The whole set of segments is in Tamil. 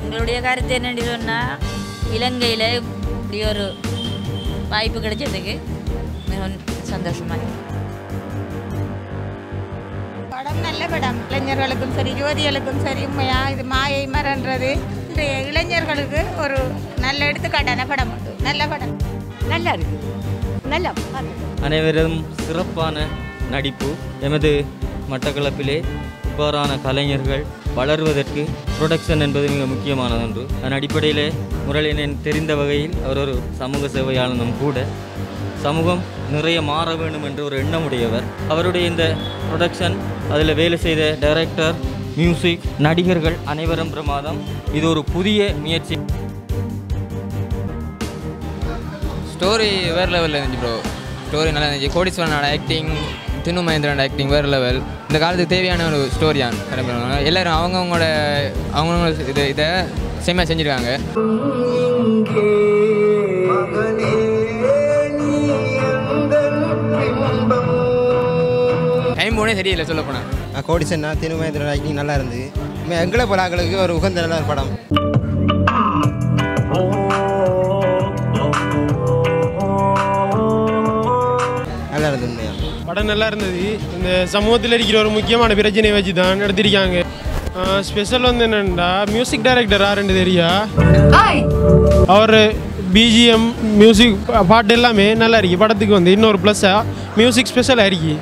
எங்களுடைய கருத்து என்னன்னு சொன்னால் இலங்கையில் இப்படி ஒரு வாய்ப்பு கிடைச்சதுக்கு மிகவும் சந்தோஷமாக இருக்கு. படம் நல்ல படம் இளைஞர்களுக்கும் சரி யுவதிகளுக்கும் சரி உண்மையா இது மாயை மரன்றது இன்றைய இளைஞர்களுக்கு ஒரு நல்ல எடுத்துக்காட்டான படம் உண்டு நல்ல படம் நல்லா இருக்கு நல்லா அனைவரும் சிறப்பான நடிப்பு எமது மட்டக்களப்பிலே இவ்வாறான கலைஞர்கள் வளருவதற்கு புரொடக்ஷன் என்பது மிக முக்கியமானது ஒன்று அதன் அடிப்படையிலே முரளியன் தெரிந்த வகையில் அவர் ஒரு சமூக சேவையாளனும் கூட சமூகம் நிறைய மாற வேண்டும் என்ற ஒரு எண்ணமுடையவர் அவருடைய இந்த ப்ரொடக்ஷன் அதில் வேலை செய்த டைரக்டர் மியூசிக் நடிகர்கள் அனைவரும் பிரமாதம் இது ஒரு புதிய முயற்சி ஸ்டோரி வேறு லெவலில் இருந்துச்சு ப்ரோ ஸ்டோரி நல்லா இருந்துச்சு கோடீஸ்வரனோட ஆக்டிங் தின்னு மகேந்திரனோட ஆக்டிங் வேறு லெவல் இந்த காலத்துக்கு தேவையான ஒரு ஸ்டோரியான் எல்லாரும் அவங்கவுங்களோட அவங்கவுங்களோட இது இதை செம்மையாக செஞ்சுருக்காங்க டைம் போனே சரியில்லை சொல்ல போனால் கோடிசன்னா திருமயத்தில் ஆக்டிங் நல்லா இருந்தது இனிமே எங்களை போல ஆட்களுக்கு ஒரு உகந்த நல்ல ஒரு படம் நல்லா இருந்தது உண்மையா படம் நல்லா இருந்தது இந்த சமூகத்தில் இருக்கிற ஒரு முக்கியமான பிரச்சனையை வச்சு தான் எடுத்திருக்காங்க ஸ்பெஷல் வந்து என்னென்னா மியூசிக் டைரக்டர் ரெண்டு தெரியா அவர் பிஜிஎம் மியூசிக் பாட்டு எல்லாமே நல்லா இருக்கு படத்துக்கு வந்து இன்னொரு ப்ளஸ்ஸாக மியூசிக் ஸ்பெஷலாக இருக்கு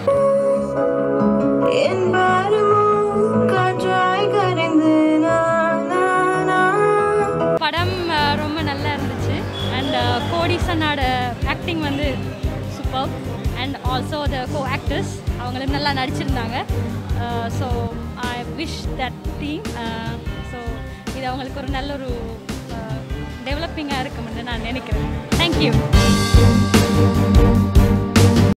படம் அஹ், ரொம்ப நல்லா இருந்துச்சு அண்ட் கோடிசனோட ஆக்டிங் வந்து super and also the co actors அவங்களும் நல்லா நடிச்சிருந்தாங்க so I wish that team so இது அவங்களுக்கு ஒரு நல்ல ஒரு டெவலப்பிங்காக இருக்கும்னு நான் நினைக்கிறேன் தேங்க்யூ